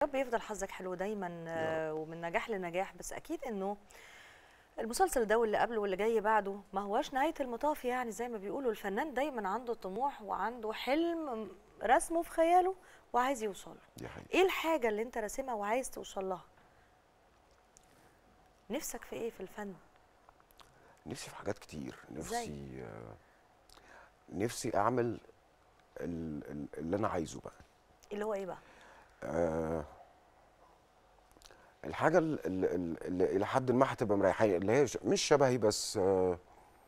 رب يفضل حظك حلو دايما آه، ومن نجاح لنجاح بس اكيد انه المسلسل ده واللي قبله واللي جاي بعده ما هواش نهايه المطاف يعني زي ما بيقولوا الفنان دايما عنده طموح وعنده حلم رسمه في خياله وعايز يوصل له دي حقيقة ايه الحاجه اللي انت راسمها وعايز توصل لها نفسك في ايه في الفن نفسي في حاجات كتير زي؟ نفسي آه، نفسي اعمل ال- ال- اللي انا عايزه بقى اللي هو ايه بقى آه، الحاجه ال- ال- ال- اللي الى حد ما هتبقى مريحاني اللي هي ش- مش شبهي بس آه،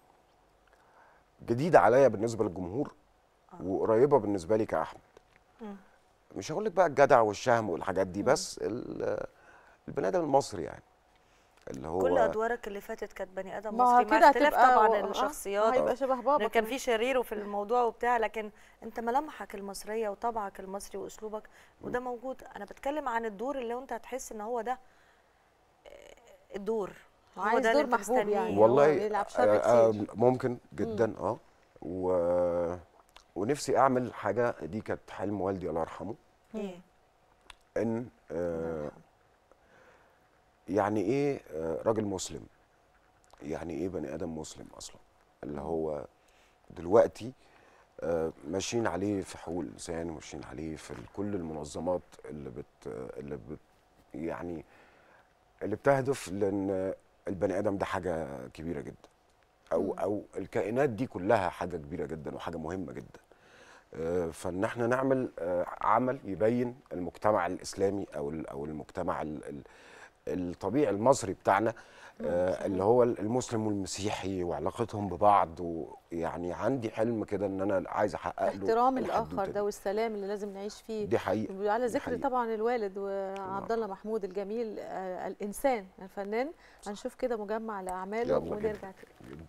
جديده عليا بالنسبه للجمهور وقريبه بالنسبه لي كاحمد مم. مش هقول لك بقى الجدع والشهم والحاجات دي بس ال- البني ادم المصري يعني اللي هو كل ادوارك اللي فاتت كانت بني ادم ما مصري كده مع اختلاف هتبقى طبعا آه، الشخصيات هيبقى شبه بابا إن كان كمان. في شرير وفي الموضوع وبتاع لكن انت ملامحك المصريه وطبعك المصري واسلوبك وده موجود انا بتكلم عن الدور اللي انت هتحس ان هو ده آه، الدور هو عايز ده اللي دور أنت محبوب مستنيه. يعني. والله هو يلعب شر آه، آه، كتير. ممكن جدا اه و... ونفسي اعمل حاجه دي كانت حلم والدي الله يرحمه ايه ان آه يعني ايه آه راجل مسلم يعني ايه بني ادم مسلم اصلا اللي هو دلوقتي آه ماشيين عليه في حقوق الانسان وماشيين عليه في كل المنظمات اللي بت اللي بت يعني اللي بتهدف لان البني ادم ده حاجه كبيره جدا او او الكائنات دي كلها حاجه كبيره جدا وحاجه مهمه جدا آه، فان احنا نعمل آه، عمل يبين المجتمع الاسلامي او ال- او المجتمع ال- ال- الطبيعي المصري بتاعنا آه، اللي هو المسلم والمسيحي وعلاقتهم ببعض ويعني عندي حلم كده ان انا عايز احقق له احترام الحدوتة الاخر دي. ده والسلام اللي لازم نعيش فيه دي حقيقه على دي ذكر حقيقة. طبعا الوالد وعبد الله محمود الجميل آه الانسان الفنان هنشوف كده مجمع لاعماله يلا بينا. ونرجع تاني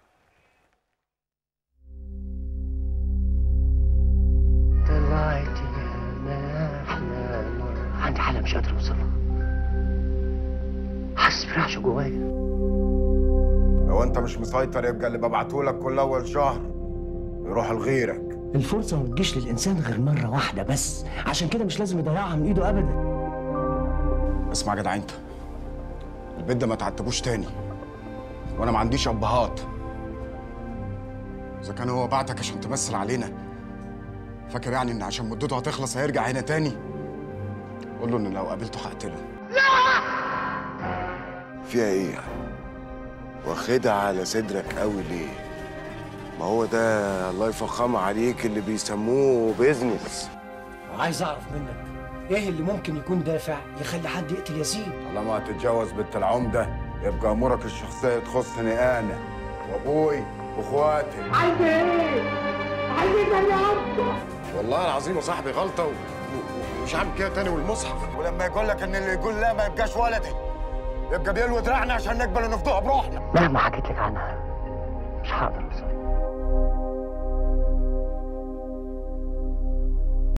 طلعت ما احلى مرة عندي حالة مش قادر اوصفها حاسس برعشة جوايا لو انت مش مسيطر يبقى اللي ببعته لك كل اول شهر يروح لغيرك الفرصة ما بتجيش للإنسان غير مرة واحدة بس عشان كده مش لازم يضيعها من إيده أبدا اسمع يا جدع انت البيت ده ما تعتبوش تاني وانا ما عنديش ابهات اذا كان هو بعتك عشان تمثل علينا فاكر يعني ان عشان مدته هتخلص هيرجع هنا تاني قول له ان لو قابلته هقتله فيها ايه يعني واخدها على صدرك قوي ليه ما هو ده الله يفخم عليك اللي بيسموه بيزنس وعايز أعرف منك إيه اللي ممكن يكون دافع يخلي حد يقتل ياسين طالما هتتجوز بنت العمده يبقى امورك الشخصيه تخصني انا وابوي واخواتي عايز ايه؟ عايز ايه والله العظيم يا صاحبي غلطه و... و- ومش هعمل كده تاني والمصحف ولما يقول لك ان اللي يقول لا ما يبقاش ولدي يبقى بيلوي دراعنا عشان نقبل ونفضوها بروحنا مهما حكيت لك عنها مش هقدر أوصل